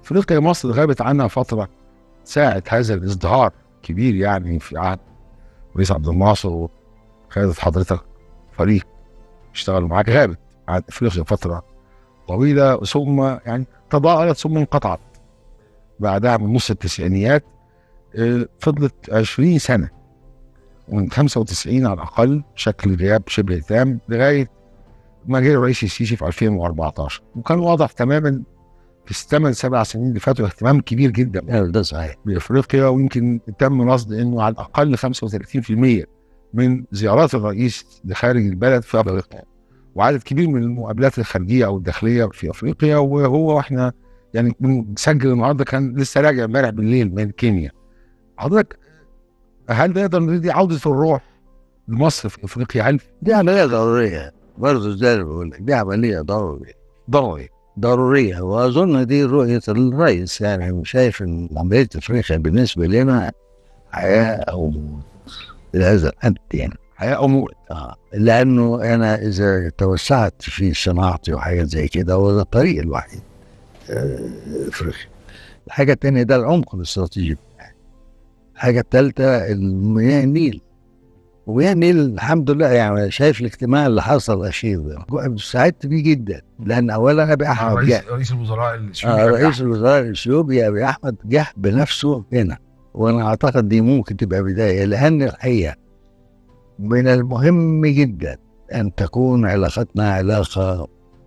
افريقيا مصر غابت عنها فتره ساعه هذا الازدهار كبير يعني في عهد رئيس عبد الناصر وخدت حضرتك فريق اشتغلوا معاك غابت عن افريقيا فتره طويله ثم يعني تضاءلت ثم انقطعت بعدها من نص التسعينيات آه، فضلت 20 سنه من 95 على الاقل بشكل غياب شبه تام لغايه ما جه الرئيس السيسي في 2014 وكان واضح تماما في الثمان سبع سنين اللي فاتوا اهتمام كبير جدا ده صحيح بافريقيا ويمكن تم رصد انه على الاقل 35% من زيارات الرئيس لخارج البلد في افريقيا وعدد كبير من المقابلات الخارجيه او الداخليه في افريقيا وهو واحنا يعني بنسجل النهارده كان لسه راجع امبارح بالليل من كينيا حضرتك هل نقدر نقول دي عوده الروح لمصر في افريقيا هل دي عملية ضرورية برضه زي ما بقول لك دي عملية ضرورية ضروري ضرورية وأظن دي رؤية الرئيس يعني شايف إن عملية أفريقيا بالنسبة لنا حياة أو موت لهذا الحد يعني حياه او موت آه. لأنه أنا إذا توسعت في صناعتي وحاجات زي كده هو ده الطريق الوحيد آه، أفريقيا الحاجة التانية ده العمق الاستراتيجي بتاعي. الحاجة التالتة المياه النيل ومياه النيل الحمد لله يعني شايف الاجتماع اللي حصل الأخير ده سعدت بيه جدا لأن أولا أبي أحمد جه رئيس الوزراء آه رئيس الوزراء الاثيوبي ابي احمد جه بنفسه هنا وانا اعتقد دي ممكن تبقى بدايه لان الحقيقه من المهم جدا ان تكون علاقتنا علاقه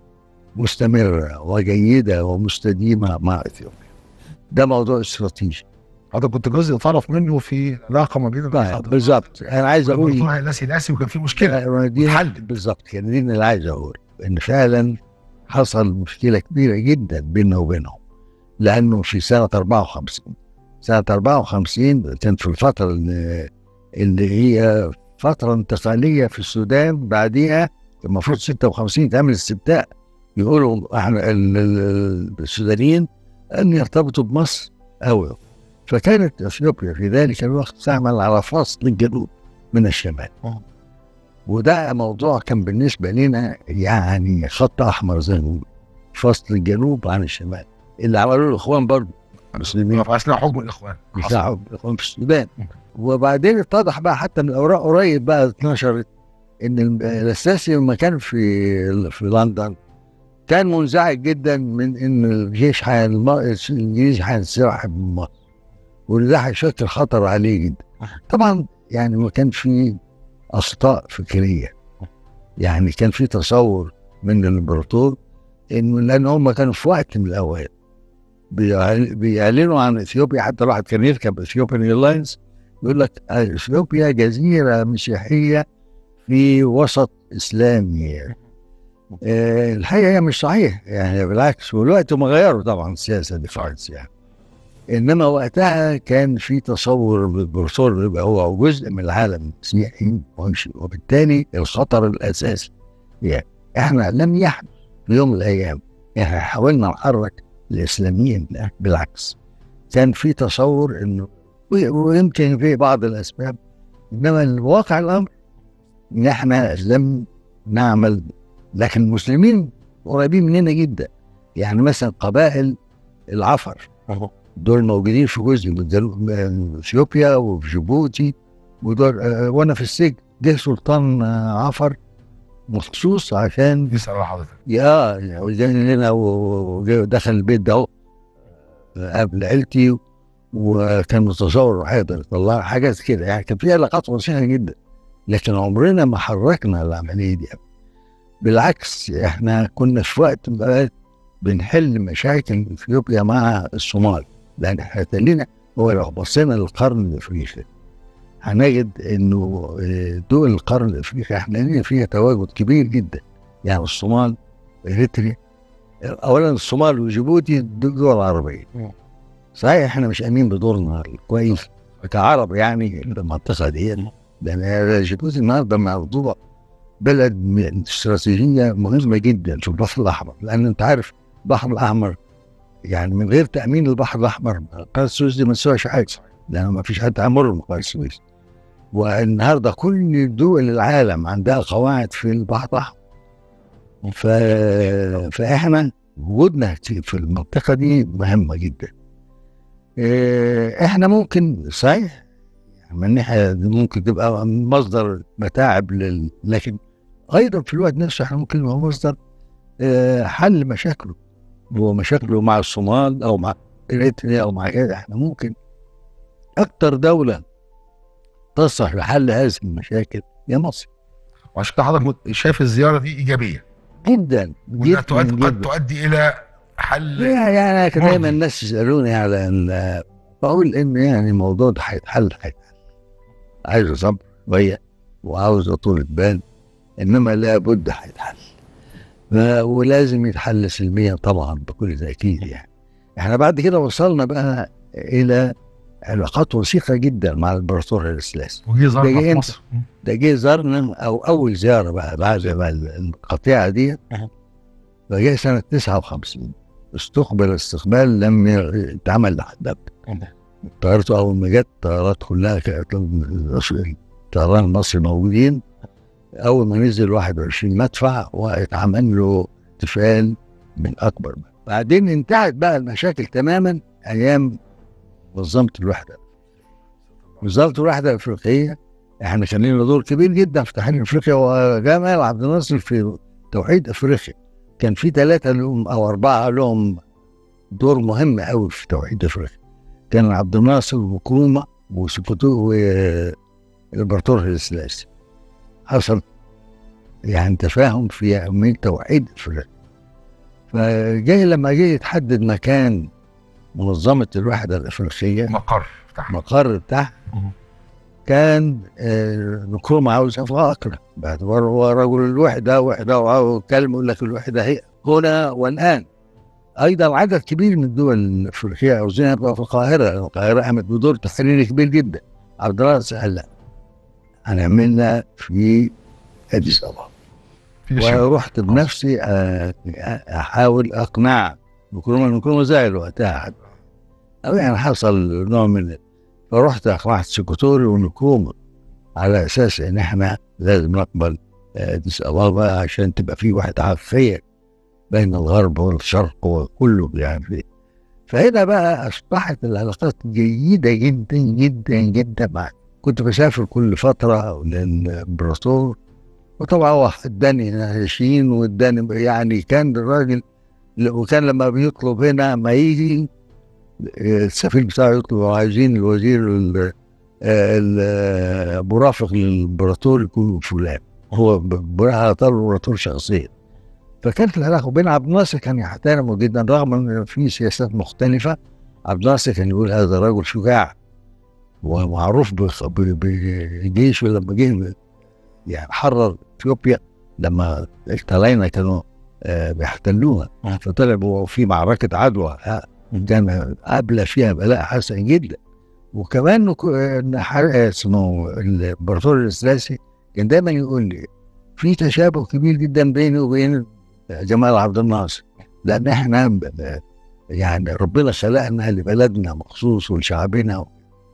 مستمره وجيده ومستديمه مع اثيوبيا. ده موضوع استراتيجي. حضرتك كنت جزء طرف منه في العلاقه ما بين الرئيس عبد بالظبط انا عايز الناصر اقول والله ناسي ناسي وكان في مشكله آه، دي واتحلت. بالظبط كده دي اللي عايز اقول ان فعلا حصل مشكله كبيره جدا بيننا وبينهم لانه في سنه 54 سنه 54 كانت في الفتره اللي, اللي هي فتره انتقاليه في السودان بعديها المفروض 56 تعمل استبداء يقولوا احنا ال- ال- السودانيين ان يرتبطوا بمصر قوي فكانت اثيوبيا في ذلك الوقت تعمل على فصل الجنوب من الشمال آه. وده موضوع كان بالنسبه لنا يعني خط احمر زي ما بنقول فصل الجنوب عن الشمال اللي عملوه الاخوان برضه المسلمين في اثناء حكم الاخوان بتاعهم الاخوان في السودان مم. وبعدين اتضح بقى حتى من الاوراق قريب بقى اتنشرت ان ال- الاساسي لما كان في في لندن كان منزعج جدا من ان الجيش حين الجيش هينسحب من مصر وده هيشكل خطر عليه جدا طبعا يعني ما كان في اخطاء فكريه يعني كان في تصور من الامبراطور انه لان هم كانوا في وقت من الاوقات بيعل- بيعلنوا عن اثيوبيا حتى الواحد كان يركب اثيوبيان ايرلاينز يقول لك اثيوبيا جزيره مسيحيه في وسط اسلامي آه، الحقيقه هي مش صحيح يعني بالعكس والوقت هم غيروا طبعا السياسه دي خالص يعني انما وقتها كان في تصور بالبروفيسور يبقى هو جزء من العالم المسيحي ومش- وبالتالي الخطر الاساسي يعني احنا لم يحدث في يوم من الايام احنا حاولنا نحرك الاسلاميين لا بالعكس كان في تصور انه و- ويمكن في بعض الاسباب انما الواقع الامر ان احنا لم نعمل لكن المسلمين قريبين مننا جدا يعني مثلا قبائل العفر أهو. دول موجودين في جزء من جنوب من اثيوبيا وفي جيبوتي ودول آه، وانا في السجن جه سلطان آه، عفر مخصوص عشان يسال على حضرتك يا وجاني هنا ودخل البيت ده أهو، آه، قبل عيلتي وكان متصور هيقدر يطلع حاجات كده يعني كان في علاقات وسيطة جدا لكن عمرنا ما حركنا العملية دي بالعكس احنا كنا في وقت من الأوقات بنحل مشاكل اثيوبيا مع الصومال لان احنا تلينا هو لو بصينا للقرن الافريقي هنجد انه آه، دول القرن الافريقي احنا لنا فيها تواجد كبير جدا يعني الصومال اريتريا اولا الصومال وجيبوتي دول دول عربيه مم. صحيح احنا مش امين بدورنا كويس كعرب يعني في المنطقه دي لان جيبوتي النهارده موضوع بلد م- استراتيجيه مهمه جدا في البحر الاحمر لان انت عارف البحر الاحمر يعني من غير تامين البحر الاحمر قناه السويس دي ما تسواش حاجه لان ما فيش حد هيمر من قناه السويس والنهارده كل دول العالم عندها قواعد في البحر الاحمر ف... فاحنا وجودنا في المنطقة دي مهمة جدا إيه، احنا ممكن صحيح يعني من ناحية دي ممكن تبقى مصدر متاعب لل... لكن ايضا في الوقت نفسه احنا ممكن نبقى مصدر آه، حل مشاكله ومشاكله مع الصومال او مع اريتريا او مع كده احنا ممكن اكتر دولة تصلح لحل هذه المشاكل هي مصر وعشان كده حضرتك مت- شايف الزياره دي ايجابيه جدا وانها جدا تؤدي قد جدا تؤدي الى حل يعني أنا كان دايما مرضي. الناس يسالوني على ال- بقول ان يعني الموضوع ده هيتحل هيتحل عايز صبر شويه وعاوز طولة بال انما لابد هيتحل ف- ولازم يتحل سلميا طبعا بكل تاكيد يعني احنا بعد كده وصلنا بقى الى علاقات وثيقه جدا مع الامبراطور الثلاثي وجي زارنا ده جه في إمتى؟ مصر ده جه زارنا او اول زياره بقى بعد ما القطيعه دي أها. فجاء سنه 59 استقبل استقبال لم يتعمل لحد قبل طيارته اول ما جت الطيارات كلها كانت الطيران المصري موجودين اول ما نزل 21 مدفع واتعمل له احتفال من اكبر بعدين انتهت بقى المشاكل تماما ايام منظمه الوحده منظمه الوحده الافريقيه احنا كان لنا دور كبير جدا في تحرير افريقيا وجمال عبد الناصر في توحيد افريقيا كان في ثلاثه لهم او اربعه لهم دور مهم قوي في توحيد افريقيا كان عبد الناصر وكروما وسكوتو والامبراطور الثلاثي حصل يعني تفاهم في أهمية توحيد افريقيا فجاي لما جه يتحدد مكان منظمة الوحدة الأفريقية مقر بتاعها المقر بتاعها مم. كان آه، نكروما عاوز في أقرب باعتباره هو رجل الوحدة وحدة وكلمة يقول لك الوحدة هي هنا والآن أيضا عدد كبير من الدول الأفريقية عاوزين يبقى في القاهرة القاهرة قامت بدور تحريري كبير جدا عبد الرازق قال لا هنعملها في أديس أبابا في شيء. ورحت بنفسي آه، احاول اقنع نكروما نكروما زعل وقتها حتى او يعني حصل نوع من فرحت اقنعت سكوتوري ونكروما على اساس ان احنا لازم نقبل آه، اديس ابابا عشان تبقى في وحده عفيه بين الغرب والشرق وكله يعني في فهنا بقى اصبحت العلاقات جيده جدا جدا جدا مع كنت بسافر كل فتره للامبراطور وطبعا هو اداني ناشين واداني يعني كان الراجل وكان لما بيطلب هنا ما يجي السفير بتاعه يطلب عايزين الوزير ال- ال- المرافق للامبراطور يكون فلان هو براها طلب الامبراطور شخصيا فكانت العلاقه بين عبد الناصر كان يحترمه جدا رغم ان في سياسات مختلفه عبد الناصر كان يقول هذا رجل شجاع ومعروف بخ- ب- بجيشه لما جه يعني حرر اثيوبيا لما الطلاينة كانوا آه، بيحتلوها آه. فطلع هو في معركة عدوى آه، كان قابلة فيها بلاء حسن جدا وكمان نك- إن ح- اسمه الامبراطور الثلاثي كان دايما يقول لي في تشابه كبير جدا بيني وبين جمال عبد الناصر لان احنا ب- ب- يعني ربنا خلقنا لبلدنا مخصوص ولشعبنا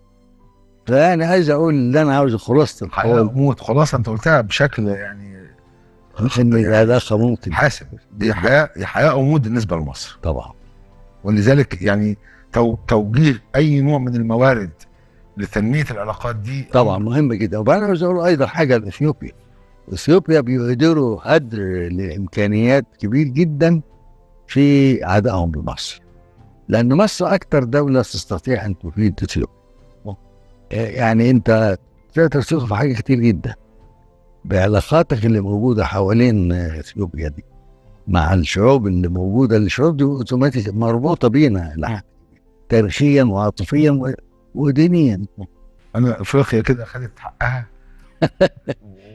فانا عايز اقول اللي انا عاوز خلاصه حياه القول وموت خلاص انت قلتها بشكل يعني ان العلاقه ممكن حاسم دي حياه دي حياه او موت بالنسبه لمصر طبعا ولذلك يعني تو توجيه اي نوع من الموارد لتنميه العلاقات دي طبعا مهم جدا وبعدين عاوز اقول ايضا حاجه لاثيوبيا اثيوبيا بيهدروا هدر لامكانيات كبير جدا في عدائهم بمصر لان مصر اكثر دوله تستطيع ان تفيد اثيوبيا يعني انت تقدر تثق في حاجه كتير جدا بعلاقاتك اللي موجوده حوالين اثيوبيا دي مع الشعوب اللي موجوده الشعوب دي اوتوماتيك مربوطه بينا لا، تاريخيا وعاطفيا و- ودينيا انا افريقيا كده خدت حقها